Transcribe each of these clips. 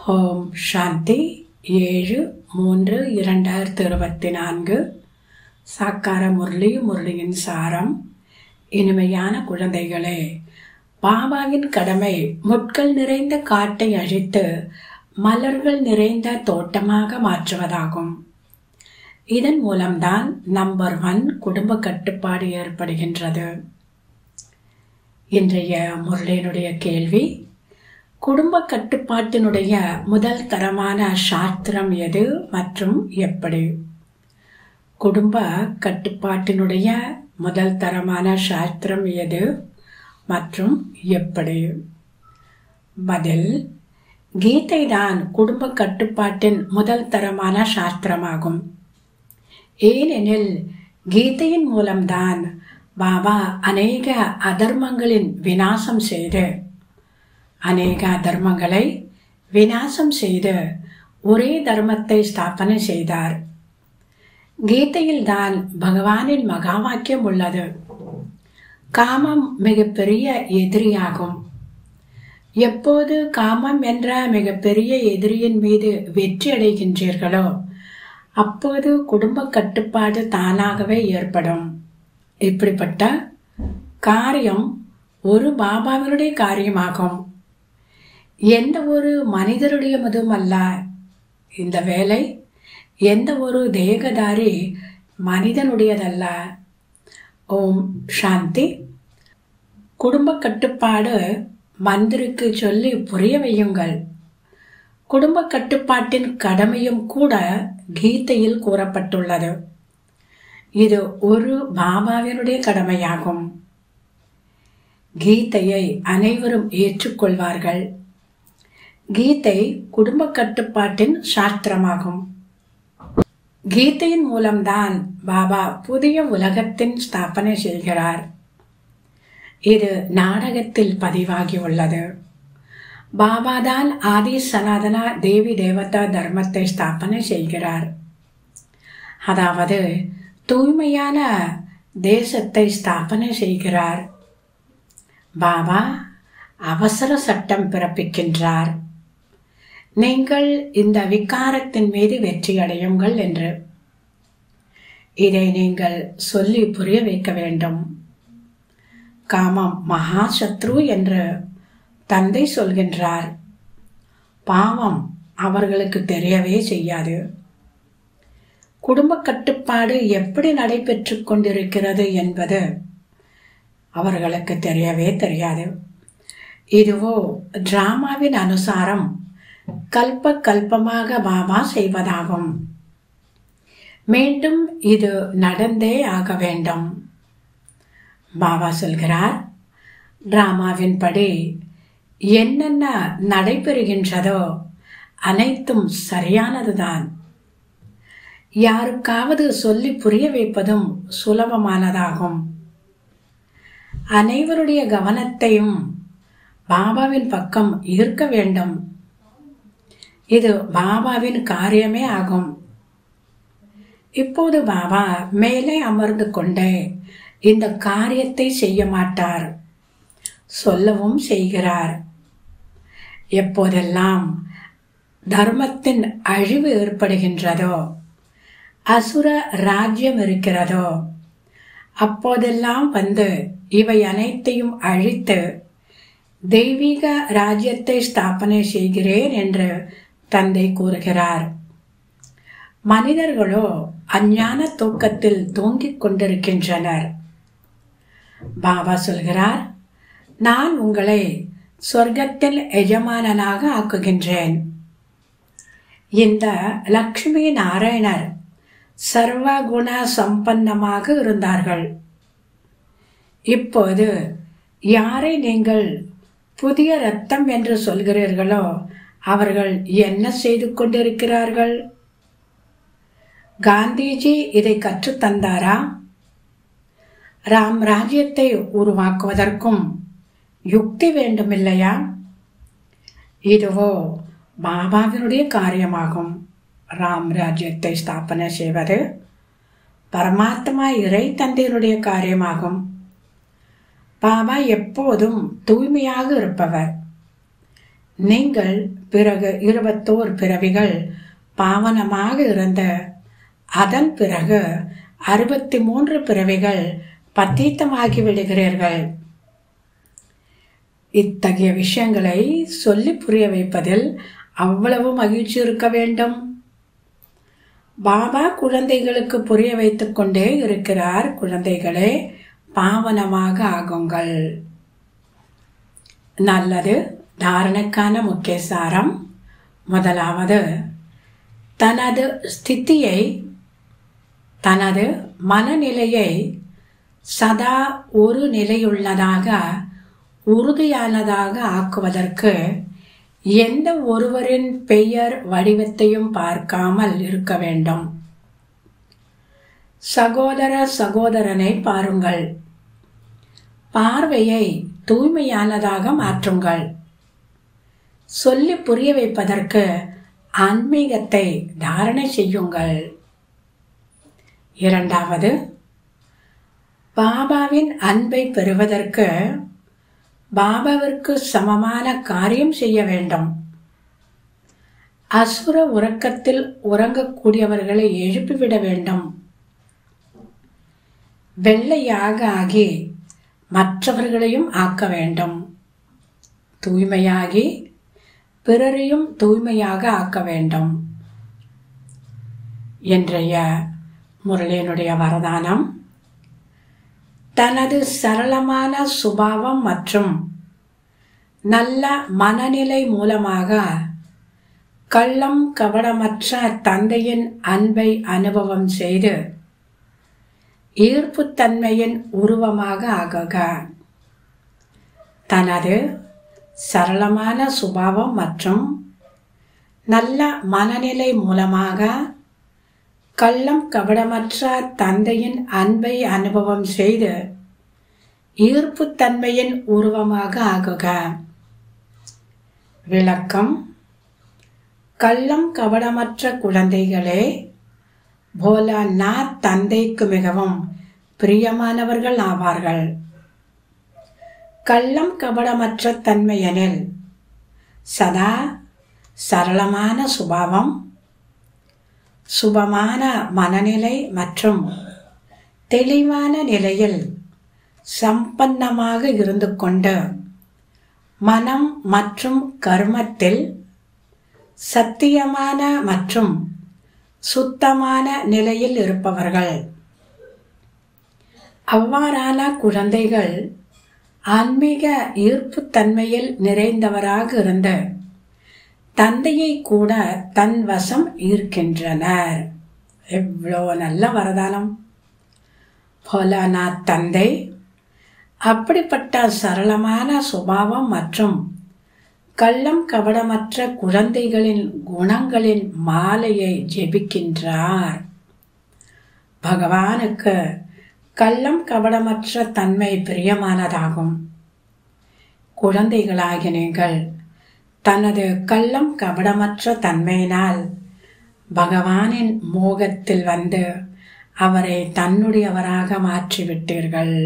ஓம் சாந்தி ஏழு மூன்று இரண்டாயிரத்தி இருபத்தி நான்கு சாக்கார முரளி முரளியின் சாரம் இனிமையான குழந்தைகளே பாபாவின் கடமை முட்கள் நிறைந்த காட்டை அழித்து மலர்கள் நிறைந்த தோட்டமாக மாற்றுவதாகும் இதன் மூலம்தான் நம்பர் ஒன் குடும்ப கட்டுப்பாடு ஏற்படுகின்றது இன்றைய முரளியினுடைய கேள்வி குடும்ப கட்டுப்பாட்டினுடைய முதல் தரமான சாஸ்திரம் எது மற்றும் எப்படி குடும்ப கட்டுப்பாட்டினுடைய முதல் தரமான சாஸ்திரம் எது மற்றும் எப்படி பதில் கீதை தான் குடும்ப கட்டுப்பாட்டின் முதல் தரமான சாஸ்திரமாகும் ஏனெனில் கீதையின் மூலம்தான் பாபா அநேக அதர்மங்களின் வினாசம் செய்து அநேக தர்மங்களை விநாசம் செய்து ஒரே தர்மத்தை ஸ்தாபனை செய்தார் கீதையில் தான் பகவானின் மகா வாக்கியம் உள்ளது காமம் மிகப்பெரிய எதிரியாகும் எப்போது காமம் என்ற மிகப்பெரிய எதிரியின் மீது வெற்றி அடைகின்றீர்களோ அப்போது குடும்ப கட்டுப்பாடு தானாகவே ஏற்படும் இப்படிப்பட்ட காரியம் ஒரு பாபாவினுடைய காரியமாகும் எந்த ஒரு மனிதருடைய மதும் அல்ல இந்த வேலை எந்த ஒரு தேகதாரி மனிதனுடையதல்ல ஓம் சாந்தி குடும்ப கட்டுப்பாடு மந்திருக்கு சொல்லி புரிய வையுங்கள் குடும்ப கட்டுப்பாட்டின் கடமையும் கூட கீதையில் கூறப்பட்டுள்ளது இது ஒரு பாபாவினுடைய கடமையாகும் கீதையை அனைவரும் ஏற்றுக்கொள்வார்கள் கீதை குடும்ப கட்டுப்பாட்டின் சாஸ்திரமாகும் கீதையின் மூலம்தான் பாபா புதிய உலகத்தின் ஸ்தாபனை செய்கிறார் இது நாடகத்தில் பதிவாகியுள்ளது பாபாதான் ஆதி சனாதன தேவி தேவதா தர்மத்தை ஸ்தாபனை செய்கிறார் அதாவது தூய்மையான தேசத்தை ஸ்தாபனை செய்கிறார் பாபா அவசர சட்டம் பிறப்பிக்கின்றார் நீங்கள் இந்த விகாரத்தின் மீது வெற்றி அடையுங்கள் என்று இதை நீங்கள் சொல்லி புரிய வைக்க வேண்டும் காமம் மகா சத்ரு என்று தந்தை சொல்கின்றார் பாவம் அவர்களுக்கு தெரியவே செய்யாது குடும்ப கட்டுப்பாடு எப்படி நடைபெற்று கொண்டிருக்கிறது என்பது அவர்களுக்கு தெரியவே தெரியாது இதுவோ டிராமாவின் அனுசாரம் கல்ப கல்பமாக பாபா செய்வதாகும் மீண்டும் இது நடந்தே ஆக வேண்டும் பாபா சொல்கிறார் டிராமாவின் படி என்னென்ன நடைபெறுகின்றதோ அனைத்தும் சரியானதுதான் யாருக்காவது சொல்லி புரிய வைப்பதும் சுலபமானதாகும் அனைவருடைய கவனத்தையும் பாபாவின் பக்கம் ஈர்க்க வேண்டும் இது பாபாவின் காரியமே ஆகும் இப்போது பாபா மேலே அமர்ந்து கொண்டே இந்த காரியத்தை செய்ய மாட்டார் சொல்லவும் செய்கிறார் எப்போதெல்லாம் தர்மத்தின் அழிவு ஏற்படுகின்றதோ அசுர ராஜ்யம் இருக்கிறதோ அப்போதெல்லாம் வந்து இவை அனைத்தையும் அழித்து தெய்வீக ராஜ்யத்தை ஸ்தாபனை செய்கிறேன் என்று தந்தை கூறுகிறார் மனிதர்களோ அஞ்ஞான தூக்கத்தில் தூங்கிக் கொண்டிருக்கின்றனர் பாபா சொல்கிறார் நான் உங்களை சொர்க்கத்தில் எஜமானனாக ஆக்குகின்றேன் இந்த லக்ஷ்மி நாராயணர் சர்வகுண சம்பன்னமாக இருந்தார்கள் இப்போது யாரை நீங்கள் புதிய ரத்தம் என்று சொல்கிறீர்களோ அவர்கள் என்ன செய்து கொண்டிருக்கிறார்கள் காந்திஜி இதை கற்றுத்தந்தாரா ராம் ராஜ்யத்தை உருவாக்குவதற்கும் யுக்தி வேண்டுமில்லையா இதுவோ பாபாவினுடைய காரியமாகும் ராம் ராஜ்யத்தை ஸ்தாபனை செய்வது பரமாத்மா இறை தந்தையினுடைய காரியமாகும் பாபா எப்போதும் தூய்மையாக இருப்பவர் நீங்கள் பிறகு இருபத்தோர் பிறவிகள் பாவனமாக இருந்த அதன் பிறகு அறுபத்தி மூன்று பிறவிகள் பத்தீத்தமாகி விடுகிறீர்கள் இத்தகைய விஷயங்களை சொல்லி புரிய வைப்பதில் அவ்வளவு மகிழ்ச்சி இருக்க வேண்டும் பாபா குழந்தைகளுக்கு புரிய வைத்துக் கொண்டே இருக்கிறார் குழந்தைகளே பாவனமாக ஆகுங்கள் நல்லது தாரணைக்கான முக்கிய சாரம் முதலாவது தனது ஸ்திதியை தனது மனநிலையை சதா ஒரு நிலையுள்ளதாக உறுதியானதாக ஆக்குவதற்கு எந்த ஒருவரின் பெயர் வடிவத்தையும் பார்க்காமல் இருக்க வேண்டும் சகோதர சகோதரனை பாருங்கள் பார்வையை தூய்மையானதாக மாற்றுங்கள் சொல்லி புரிய வைப்பதற்கு ஆன்மீகத்தை தாரணை செய்யுங்கள் இரண்டாவது பாபாவின் அன்பை பெறுவதற்கு பாபாவிற்கு சமமான காரியம் செய்ய வேண்டும் அசுர உறக்கத்தில் உறங்கக்கூடியவர்களை எழுப்பிவிட வேண்டும் வெள்ளையாக ஆகி மற்றவர்களையும் ஆக்க வேண்டும் தூய்மையாகி பிறரையும் தூய்மையாக ஆக்க வேண்டும் இன்றைய முரளியனுடைய வரதானம் தனது சரளமான சுபாவம் மற்றும் நல்ல மனநிலை மூலமாக கள்ளம் கவடமற்ற தந்தையின் அன்பை அனுபவம் செய்து ஈர்ப்புத்தன்மையின் உருவமாக ஆகுக தனது சரளமான சுபாவம் மற்றும் நல்ல மனநிலை மூலமாக கள்ளம் கபடமற்ற தந்தையின் அன்பை அனுபவம் செய்து ஈர்ப்புத்தன்மையின் உருவமாக ஆகுக விளக்கம் கள்ளம் கபடமற்ற குழந்தைகளே போலாநாத் தந்தைக்கு மிகவும் பிரியமானவர்கள் ஆவார்கள் கள்ளம் கபடமற்ற தன்மையெனில் சதா சரளமான சுபாவம் சுபமான மனநிலை மற்றும் தெளிவான நிலையில் சம்பன்னமாக இருந்து கொண்டு மனம் மற்றும் கர்மத்தில் சத்தியமான மற்றும் சுத்தமான நிலையில் இருப்பவர்கள் அவ்வாறான குழந்தைகள் ஆன்மீக ஈர்ப்புத்தன்மையில் நிறைந்தவராக இருந்து தந்தையை கூட தன் வசம் ஈர்க்கின்றனர் எவ்வளோ நல்ல வரதானம் போலாநாத் தந்தை அப்படிப்பட்ட சரளமான சுபாவம் மற்றும் கள்ளம் கபடமற்ற குழந்தைகளின் குணங்களின் மாலையை ஜெபிக்கின்றார் பகவானுக்கு கள்ளம் கபடமற்ற தன்மை பிரியமானதாகும் குழந்தைகளாகிய நீங்கள் தனது கள்ளம் கபடமற்ற தன்மையினால் பகவானின் மோகத்தில் வந்து அவரை தன்னுடையவராக மாற்றிவிட்டீர்கள்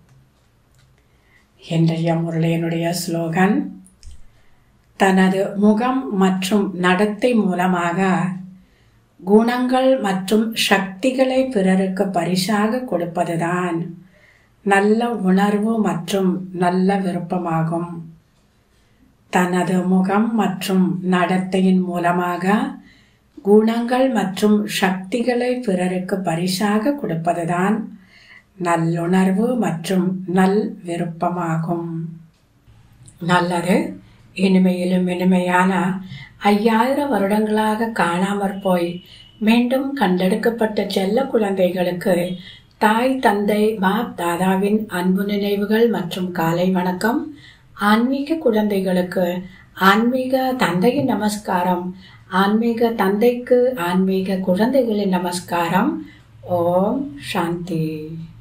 இன்றைய முரளியனுடைய ஸ்லோகன் தனது முகம் மற்றும் நடத்தை மூலமாக குணங்கள் மற்றும் சக்திகளை பிறருக்கு பரிசாக கொடுப்பதுதான் நல்ல உணர்வு மற்றும் நல்ல விருப்பமாகும் தனது முகம் மற்றும் நடத்தையின் மூலமாக குணங்கள் மற்றும் சக்திகளை பிறருக்கு பரிசாக கொடுப்பதுதான் நல்லுணர்வு மற்றும் நல் விருப்பமாகும் நல்லது இனிமையிலும் இனிமையான ஐயாயிரம் வருடங்களாக காணாமற் போய் மீண்டும் கண்டெடுக்கப்பட்ட செல்ல குழந்தைகளுக்கு தாய் தந்தை பாப் தாதாவின் அன்பு நினைவுகள் மற்றும் காலை வணக்கம் ஆன்மீக குழந்தைகளுக்கு ஆன்மீக தந்தையின் நமஸ்காரம் ஆன்மீக தந்தைக்கு ஆன்மீக குழந்தைகளின் நமஸ்காரம் ஓம் சாந்தி